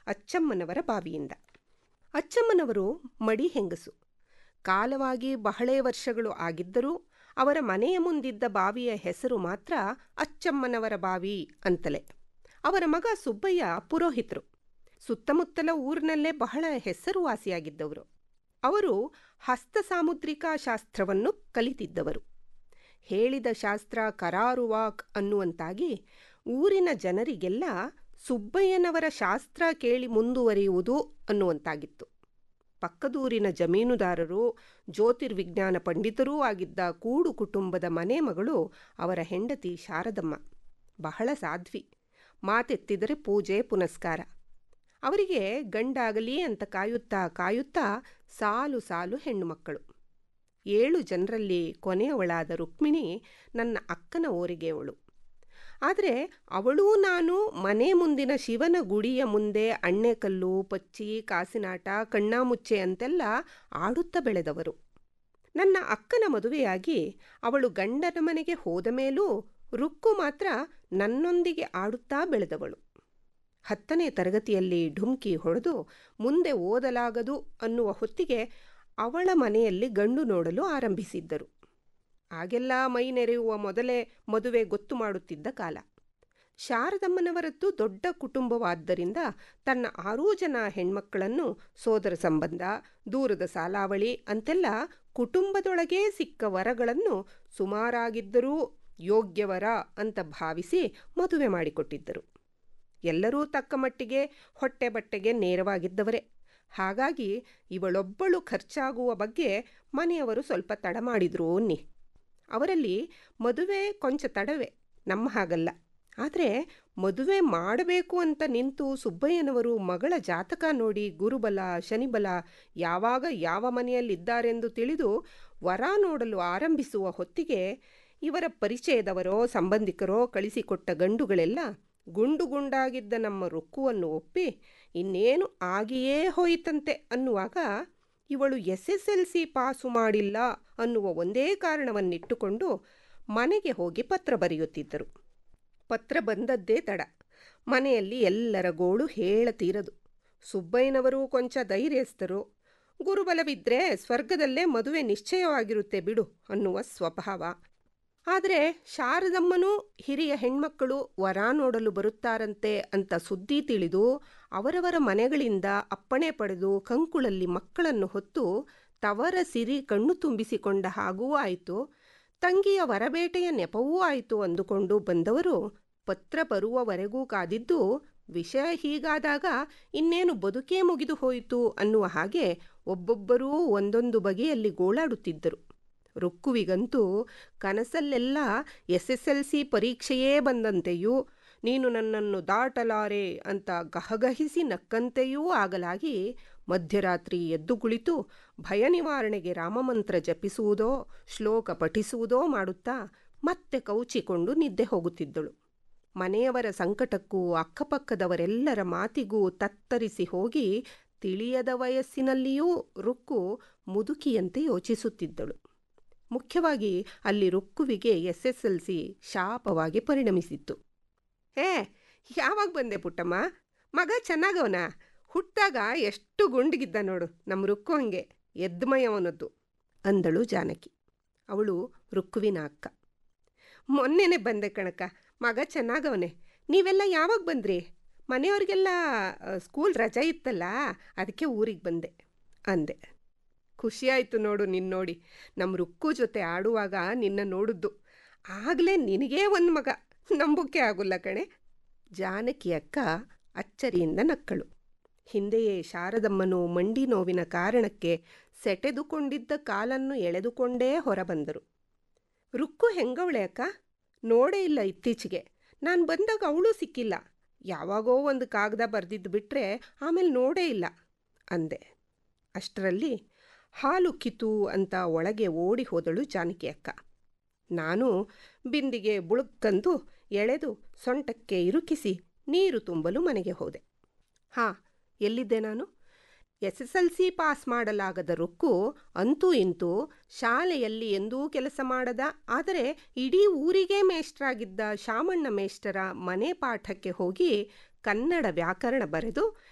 ಅಚ್ಚಮ್ಮನವರ ಬಾವಿಯಿಂದ ಅಚ್ಚಮ್ಮನವರು ಮಡಿ ಹೆಂಗಸು ಕಾಲವಾಗಿ ಬಹಳೇ ವರ್ಷಗಳು ಆಗಿದ್ದರೂ ಅವರ ಮನೆಯ ಮುಂದಿದ್ದ ಬಾವಿಯ ಹೆಸರು ಮಾತ್ರ ಅಚ್ಚಮ್ಮನವರ ಬಾವಿ ಅಂತಲೇ ಅವರ ಮಗ ಸುಬ್ಬಯ್ಯ ಪುರೋಹಿತರು ಸುತ್ತಮುತ್ತಲ ಊರಿನಲ್ಲೇ ಬಹಳ ಹೆಸರುವಾಸಿಯಾಗಿದ್ದವರು ಅವರು ಹಸ್ತ ಸಾಮುದ್ರಿಕಾ ಶಾಸ್ತ್ರವನ್ನು ಕಲಿತಿದ್ದವರು ಹೇಳಿದ ಶಾಸ್ತ್ರ ಕರಾರುವಾಕ್ ಅನ್ನುವಂತಾಗಿ ಊರಿನ ಜನರಿಗೆಲ್ಲ ಸುಬ್ಬಯ್ಯನವರ ಶಾಸ್ತ್ರ ಕೇಳಿ ಮುಂದುವರಿಯುವುದು ಅನ್ನುವಂತಾಗಿತ್ತು ಪಕ್ಕದೂರಿನ ಜಮೀನುದಾರರು ಜ್ಯೋತಿರ್ವಿಜ್ಞಾನ ಪಂಡಿತರೂ ಆಗಿದ್ದ ಕೂಡು ಕುಟುಂಬದ ಮನೆ ಮಗಳು ಅವರ ಹೆಂಡತಿ ಶಾರದಮ್ಮ ಬಹಳ ಸಾಧ್ವಿ ಮಾತೆತ್ತಿದರೆ ಪೂಜೆ ಪುನಸ್ಕಾರ ಅವರಿಗೆ ಗಂಡಾಗಲಿ ಅಂತ ಕಾಯುತ್ತಾ ಕಾಯುತ್ತಾ ಸಾಲು ಸಾಲು ಹೆಣ್ಣು ಮಕ್ಕಳು ಏಳು ಜನರಲ್ಲಿ ಕೊನೆಯವಳಾದ ರುಕ್ಮಿಣಿ ನನ್ನ ಅಕ್ಕನ ಓರಿಗೆಯವಳು ಆದರೆ ಅವಳೂ ನಾನು ಮನೆ ಮುಂದಿನ ಶಿವನ ಗುಡಿಯ ಮುಂದೆ ಅಣ್ಣೆಕಲ್ಲು ಪಚ್ಚಿ ಕಾಸಿನಾಟ ಕಣ್ಣಾಮುಚ್ಚೆ ಅಂತೆಲ್ಲ ಆಡುತ್ತಾ ಬೆಳೆದವರು ನನ್ನ ಅಕ್ಕನ ಮದುವೆಯಾಗಿ ಅವಳು ಗಂಡನ ಮನೆಗೆ ಹೋದ ಮೇಲೂ ರುಕ್ಕು ಮಾತ್ರ ನನ್ನೊಂದಿಗೆ ಆಡುತ್ತಾ ಬೆಳೆದವಳು ಹತ್ತನೇ ತರಗತಿಯಲ್ಲಿ ಢುಮ್ಕಿ ಹೊಡೆದು ಮುಂದೆ ಓದಲಾಗದು ಅನ್ನುವ ಹೊತ್ತಿಗೆ ಅವಳ ಮನೆಯಲ್ಲಿ ಗಂಡು ನೋಡಲು ಆರಂಭಿಸಿದ್ದರು ಆಗೆಲ್ಲ ಮೈ ನೆರೆಯುವ ಮೊದಲೇ ಮದುವೆ ಗೊತ್ತು ಮಾಡುತ್ತಿದ್ದ ಕಾಲ ಶಾರದಮ್ಮನವರದ್ದು ದೊಡ್ಡ ಕುಟುಂಬವಾದ್ದರಿಂದ ತನ್ನ ಆರೂ ಜನ ಹೆಣ್ಮಕ್ಕಳನ್ನು ಸೋದರ ಸಂಬಂಧ ದೂರದ ಸಾಲಾವಳಿ ಅಂತೆಲ್ಲ ಕುಟುಂಬದೊಳಗೇ ಸಿಕ್ಕ ವರಗಳನ್ನು ಸುಮಾರಾಗಿದ್ದರೂ ಯೋಗ್ಯವರ ಅಂತ ಭಾವಿಸಿ ಮದುವೆ ಮಾಡಿಕೊಟ್ಟಿದ್ದರು ಎಲ್ಲರೂ ತಕ್ಕ ಮಟ್ಟಿಗೆ ಹೊಟ್ಟೆ ಬಟ್ಟೆಗೆ ನೇರವಾಗಿದ್ದವರೇ ಹಾಗಾಗಿ ಇವಳೊಬ್ಬಳು ಖರ್ಚಾಗುವ ಬಗ್ಗೆ ಮನೆಯವರು ಸ್ವಲ್ಪ ತಡ ಮಾಡಿದ್ರು ಅನ್ನಿ ಅವರಲ್ಲಿ ಮದುವೆ ಕೊಂಚ ತಡವೇ ನಮ್ಮ ಹಾಗಲ್ಲ ಆದರೆ ಮದುವೆ ಮಾಡಬೇಕು ಅಂತ ನಿಂತು ಸುಬ್ಬಯ್ಯನವರು ಮಗಳ ಜಾತಕ ನೋಡಿ ಗುರುಬಲ ಶನಿಬಲ ಯಾವಾಗ ಯಾವ ಮನೆಯಲ್ಲಿದ್ದಾರೆಂದು ತಿಳಿದು ವರ ನೋಡಲು ಆರಂಭಿಸುವ ಹೊತ್ತಿಗೆ ಇವರ ಪರಿಚಯದವರೋ ಸಂಬಂಧಿಕರೋ ಕಳಿಸಿಕೊಟ್ಟ ಗಂಡುಗಳೆಲ್ಲ ಗುಂಡು ಗುಂಡಾಗಿದ್ದ ನಮ್ಮ ರುಕ್ಕುವನ್ನು ಒಪ್ಪಿ ಇನ್ನೇನು ಆಗಿಯೇ ಹೋಯಿತಂತೆ ಅನ್ನುವಾಗ ಇವಳು S S L C pass ಮಾಡಿಲ್ಲ ಅನ್ನುವ ಒಂದೇ ಕಾರಣವನ್ನಿಟ್ಟುಕೊಂಡು ಮನೆಗೆ ಹೋಗಿ ಪತ್ರ ಬರೆಯುತ್ತಿದ್ದರು ಪತ್ರ ಬಂದದ್ದೇ ತಡ ಮನೆಯಲ್ಲಿ ಎಲ್ಲರ ಗೋಳು ಹೇಳತೀರದು ಸುಬ್ಬಯ್ಯನವರು ಕೊಂಚ ಧೈರ್ಯಸ್ಥರು ಗುರುಬಲವಿದ್ರೆ ಸ್ವರ್ಗದಲ್ಲೇ ಮದುವೆ ನಿಶ್ಚಯವಾಗಿರುತ್ತೆ ಬಿಡು ಅನ್ನುವ ಸ್ವಭಾವ ಆದರೆ ಶಾರದಮ್ಮನೂ ಹಿರಿಯ ಹೆಣ್ಮಕ್ಕಳು ವರ ನೋಡಲು ಬರುತ್ತಾರಂತೆ ಅಂತ ಸುದ್ದಿ ತಿಳಿದು ಅವರವರ ಮನೆಗಳಿಂದ ಅಪ್ಪಣೆ ಪಡೆದು ಕಂಕುಳಲ್ಲಿ ಮಕ್ಕಳನ್ನು ಹೊತ್ತು ತವರ ಸಿರಿ ಕಣ್ಣು ತುಂಬಿಸಿಕೊಂಡ ಹಾಗೂ ಆಯಿತು ತಂಗಿಯ ವರಬೇಟೆಯ ನೆಪವೂ ಆಯಿತು ಅಂದುಕೊಂಡು ಬಂದವರು ಪತ್ರ ಬರುವವರೆಗೂ ಕಾದಿದ್ದು ವಿಷಯ ಹೀಗಾದಾಗ ಇನ್ನೇನು ಬದುಕೇ ಮುಗಿದು ಹೋಯಿತು ಅನ್ನುವ ಹಾಗೆ ಒಬ್ಬೊಬ್ಬರೂ ಒಂದೊಂದು ಬಗೆಯಲ್ಲಿ ಗೋಳಾಡುತ್ತಿದ್ದರು ರುಕ್ಕುವಿಗಂತೂ ಕನಸಲ್ಲೆಲ್ಲ ಎಸ್ ಎಸ್ ಎಲ್ ಸಿ ಪರೀಕ್ಷೆಯೇ ಬಂದಂತೆಯೂ ನೀನು ನನ್ನನ್ನು ದಾಟಲಾರೆ ಅಂತ ಗಹಗಹಿಸಿ ನಕ್ಕಂತೆಯೂ ಆಗಲಾಗಿ ಮಧ್ಯರಾತ್ರಿ ಎದ್ದು ಕುಳಿತು ಭಯ ನಿವಾರಣೆಗೆ ರಾಮಮಂತ್ರ ಜಪಿಸುವುದೋ ಶ್ಲೋಕ ಪಠಿಸುವುದೋ ಮಾಡುತ್ತಾ ಮತ್ತೆ ಕೌಚಿಕೊಂಡು ನಿದ್ದೆ ಹೋಗುತ್ತಿದ್ದಳು ಮನೆಯವರ ಸಂಕಟಕ್ಕೂ ಅಕ್ಕಪಕ್ಕದವರೆಲ್ಲರ ಮಾತಿಗೂ ತತ್ತರಿಸಿ ಹೋಗಿ ತಿಳಿಯದ ವಯಸ್ಸಿನಲ್ಲಿಯೂ ರುಕ್ಕು ಮುದುಕಿಯಂತೆ ಯೋಚಿಸುತ್ತಿದ್ದಳು ಮುಖ್ಯವಾಗಿ ಅಲ್ಲಿ ರುಕ್ಕುವಿಗೆ ಎಸ್ ಎಸ್ ಎಲ್ ಸಿ ಶಾಪವಾಗಿ ಪರಿಣಮಿಸಿತ್ತು ಏ ಯಾವಾಗ ಬಂದೆ ಪುಟ್ಟಮ್ಮ ಮಗ ಚೆನ್ನಾಗವನ ಹುಟ್ಟಾಗ ಎಷ್ಟು ಗುಂಡಿಗಿದ್ದ ನೋಡು ನಮ್ಮ ರುಕ್ಕು ಹಂಗೆ ಎದ್ಮಯವನದ್ದು ಅಂದಳು ಜಾನಕಿ ಅವಳು ರುಕ್ಕುವಿನ ಅಕ್ಕ ಮೊನ್ನೆನೆ ಬಂದೆ ಕಣಕ ಮಗ ಚೆನ್ನಾಗವನೆ ನೀವೆಲ್ಲ ಯಾವಾಗ ಬಂದ್ರಿ ಮನೆಯವ್ರಿಗೆಲ್ಲ ಸ್ಕೂಲ್ ರಜೆ ಇತ್ತಲ್ಲ ಅದಕ್ಕೆ ಊರಿಗೆ ಬಂದೆ ಅಂದೆ ಖುಷಿಯಾಯಿತು ನೋಡು ನಿನ್ನ ನೋಡಿ ನಮ್ಮ ರುಕ್ಕು ಜೊತೆ ಆಡುವಾಗ ನಿನ್ನ ನೋಡಿದ್ದು ಆಗಲೇ ನಿನಗೇ ಒಂದು ಮಗ ನಂಬುಕ್ಕೆ ಆಗೋಲ್ಲ ಕಣೆ ಜಾನಕಿ ಅಕ್ಕ ಅಚ್ಚರಿಯಿಂದ ನಕ್ಕಳು ಹಿಂದೆಯೇ ಶಾರದಮ್ಮನು ಮಂಡಿ ನೋವಿನ ಕಾರಣಕ್ಕೆ ಸೆಟೆದುಕೊಂಡಿದ್ದ ಕಾಲನ್ನು ಎಳೆದುಕೊಂಡೇ ಹೊರಬಂದರು ರುಕ್ಕು ಹೆಂಗವಳೆ ಅಕ್ಕ ನೋಡೇ ಇಲ್ಲ ಇತ್ತೀಚೆಗೆ ನಾನು ಬಂದಾಗ ಅವಳು ಸಿಕ್ಕಿಲ್ಲ ಯಾವಾಗೋ ಒಂದು ಕಾಗದ ಬರೆದಿದ್ದು ಬಿಟ್ಟರೆ ಆಮೇಲೆ ನೋಡೇ ಇಲ್ಲ ಅಂದೆ ಅಷ್ಟರಲ್ಲಿ ಹಾಲು ಕಿತು ಅಂತ ಒಳಗೆ ಓಡಿ ಹೋದಳು ಜಾನಕಿ ಅಕ್ಕ ನಾನು ಬಿಂದಿಗೆ ಬುಳುಕ್ಕಂದು ಎಳೆದು ಸೊಂಟಕ್ಕೆ ಇರುಕಿಸಿ ನೀರು ತುಂಬಲು ಮನೆಗೆ ಹೋದೆ ಹಾಂ ಎಲ್ಲಿದ್ದೆ ನಾನು S S L C pass ಮಾಡಲಾಗದ ರುಕ್ಕು ಅಂತೂ ಇಂತೂ ಶಾಲೆಯಲ್ಲಿ ಎಂದೂ ಕೆಲಸ ಮಾಡದ ಆದರೆ ಇಡೀ ಊರಿಗೇ ಮೇಷ್ಟ್ರಾಗಿದ್ದ ಶಾಮಣ್ಣ ಮೇಷ್ಟರ ಮನೆ ಪಾಠಕ್ಕೆ ಹೋಗಿ ಕನ್ನಡ ವ್ಯಾಕರಣ ಬರೆದು